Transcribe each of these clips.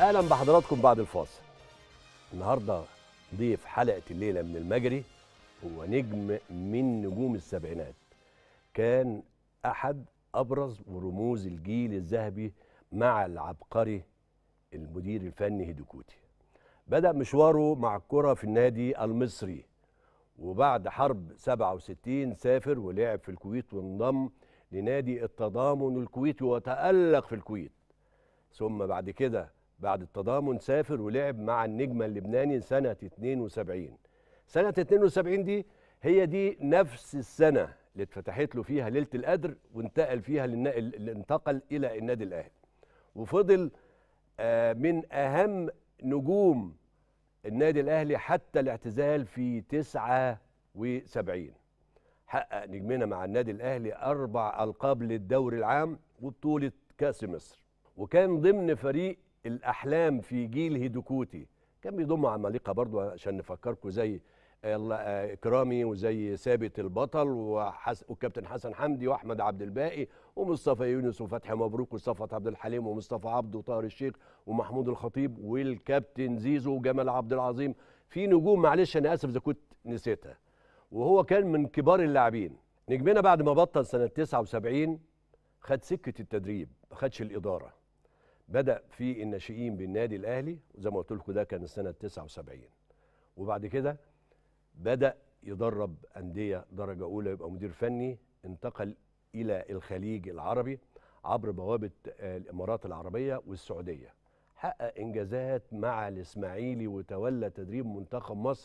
اهلا بحضراتكم بعد الفاصل النهارده ضيف حلقه الليله من المجري هو نجم من نجوم السبعينات كان احد ابرز ورموز الجيل الذهبي مع العبقري المدير الفني هيدوكوتي بدا مشواره مع الكره في النادي المصري وبعد حرب 67 سافر ولعب في الكويت وانضم لنادي التضامن الكويتي وتألق في الكويت ثم بعد كده بعد التضامن سافر ولعب مع النجم اللبناني سنة 72 سنة 72 دي هي دي نفس السنة اللي اتفتحت له فيها ليلة القدر وانتقل فيها للنا... اللي انتقل إلى النادي الأهلي وفضل آه، من أهم نجوم النادي الأهلي حتى الاعتزال في 79 حقق نجمنا مع النادي الأهلي أربع ألقاب للدوري العام وبطولة كأس مصر وكان ضمن فريق الأحلام في جيل هيدوكوتي كان بيضم عمالقة برضو عشان نفكركم زي الله- آه، إكرامي وزي ثابت البطل وحس... وكابتن حسن حمدي وأحمد عبد الباقي ومصطفى يونس وفتحي مبروك وصفت عبد الحليم ومصطفى عبده وطاهر الشيخ ومحمود الخطيب والكابتن زيزو وجمال عبد العظيم في نجوم معلش أنا آسف إذا كنت نسيتها وهو كان من كبار اللاعبين نجمنا بعد ما بطل سنة 79 خد سكة التدريب ما خدش الإدارة بدأ في الناشئين بالنادي الأهلي وزي ما قلت لكم ده كان سنة 79 وبعد كده بدأ يدرب أندية درجة أولى يبقى مدير فني انتقل إلى الخليج العربي عبر بوابة آه، الإمارات العربية والسعودية حقق إنجازات مع الإسماعيلي وتولى تدريب منتخب مصر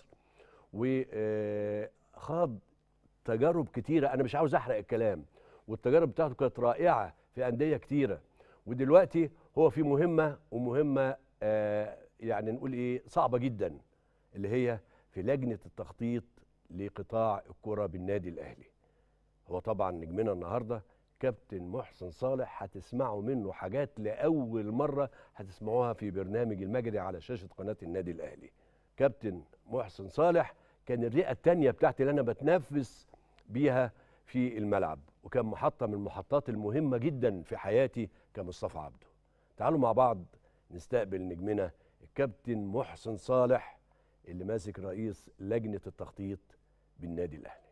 وخاض تجارب كتيرة أنا مش عاوز أحرق الكلام والتجارب بتاعته كانت رائعة في أندية كتيرة ودلوقتي هو في مهمة ومهمة آه، يعني نقول إيه صعبة جدا اللي هي في لجنة التخطيط لقطاع الكرة بالنادي الأهلي هو طبعا نجمنا النهاردة كابتن محسن صالح هتسمعوا منه حاجات لأول مرة هتسمعوها في برنامج المجري على شاشة قناة النادي الأهلي كابتن محسن صالح كان الرئة التانية بتاعتي اللي أنا بتنفس بيها في الملعب وكان محطة من المحطات المهمة جدا في حياتي كمصطفى عبده تعالوا مع بعض نستقبل نجمنا الكابتن محسن صالح اللي ماسك رئيس لجنة التخطيط بالنادي الأهلي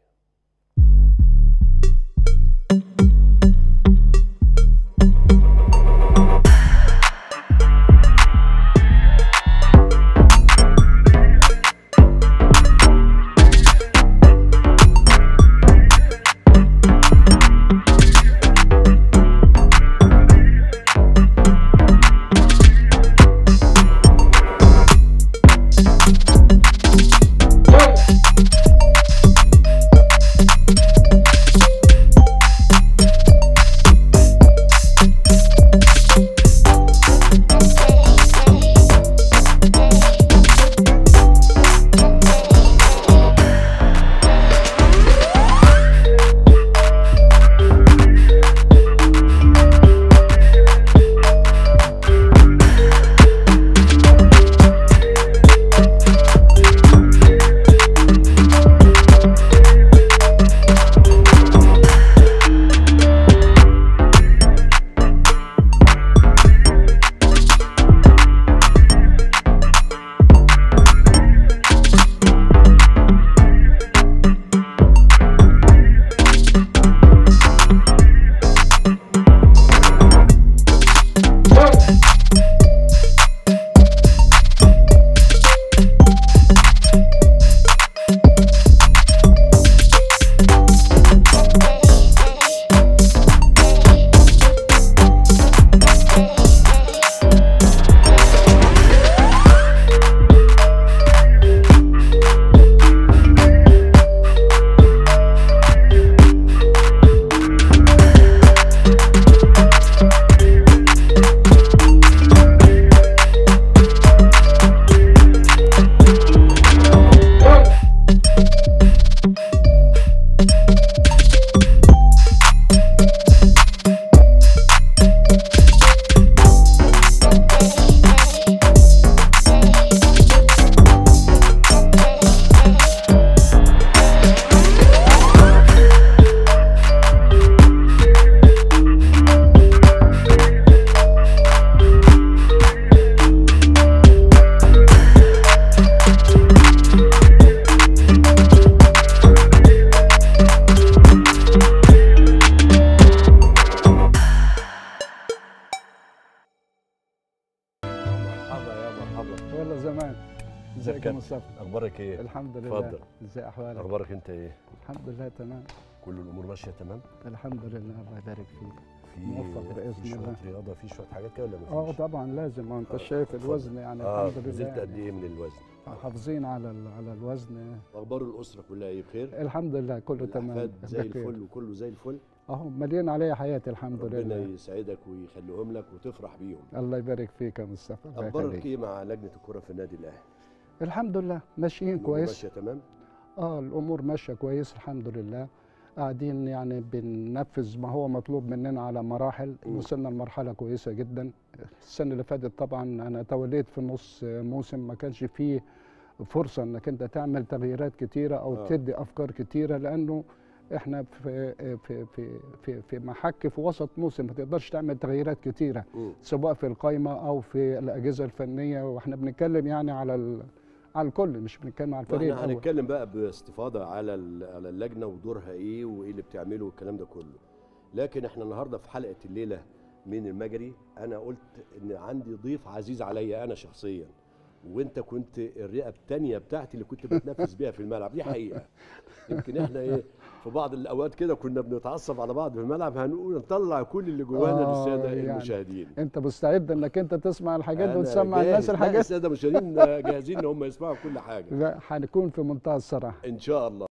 مرحبا والله زمان ازيك يا كابتن؟ مصطفى اخبارك ايه الحمد لله اتفضل. ازي احوالك اخبارك انت ايه الحمد لله تمام كل الامور ماشيه تمام الحمد لله الله يبارك فيك في موفق بإذن في شويه الله. رياضه في شويه حاجات كده ولا اه مفيش طبعا لازم ما انت آه، شايف اتفضل. الوزن يعني اه الحمد لله نزلت قد يعني ايه من الوزن حافظين على ال- على الوزن اخبار الاسره كلها ايه بخير الحمد لله كله تمام الأحفاد زي بخير. الفل وكله زي الفل اهو مليان عليا حياتي الحمد ربنا لله يسعدك ويخليهم لك وتفرح بيهم الله يبارك فيك يا مصطفى الله اخبارك يخليك. ايه مع لجنه الكره في النادي الاهلي الحمد لله ماشيين الأمور كويس ماشيه تمام اه الامور ماشيه كويس الحمد لله قاعدين يعني بننفذ ما هو مطلوب مننا على مراحل مم. وصلنا لمرحله كويسه جدا السنه اللي فاتت طبعا انا توليت في نص موسم ما كانش فيه فرصه انك انت تعمل تغييرات كتيره او آه. آه. تدي افكار كتيره لانه احنا في في في في, في محك في وسط موسم ما تقدرش تعمل تغييرات كتيره مم. سواء في القايمه او في الاجهزه الفنيه واحنا بنتكلم يعني على ال على الكل مش بنتكلم على الفريق واحنا الأول. هنتكلم بقى باستفاضه على ال- على اللجنه ودورها ايه وايه اللي بتعمله والكلام ده كله لكن احنا النهارده في حلقه الليله من المجري انا قلت ان عندي ضيف عزيز عليا انا شخصيا وانت كنت الرئه الثانيه بتاعتي اللي كنت بتنافس بيها في الملعب دي حقيقه يمكن احنا ايه في بعض الاوقات كده كنا بنتعصب على بعض في الملعب هنقول نطلع كل اللي جوانا آه، للساده يعني المشاهدين انت مستعد انك انت تسمع الحاجات دي أنا وتسمع جاهز. الناس لا، الحاجات الساده المشاهدين جاهزين ان هم يسمعوا كل حاجه لا هنكون في منتهى الصراحه ان شاء الله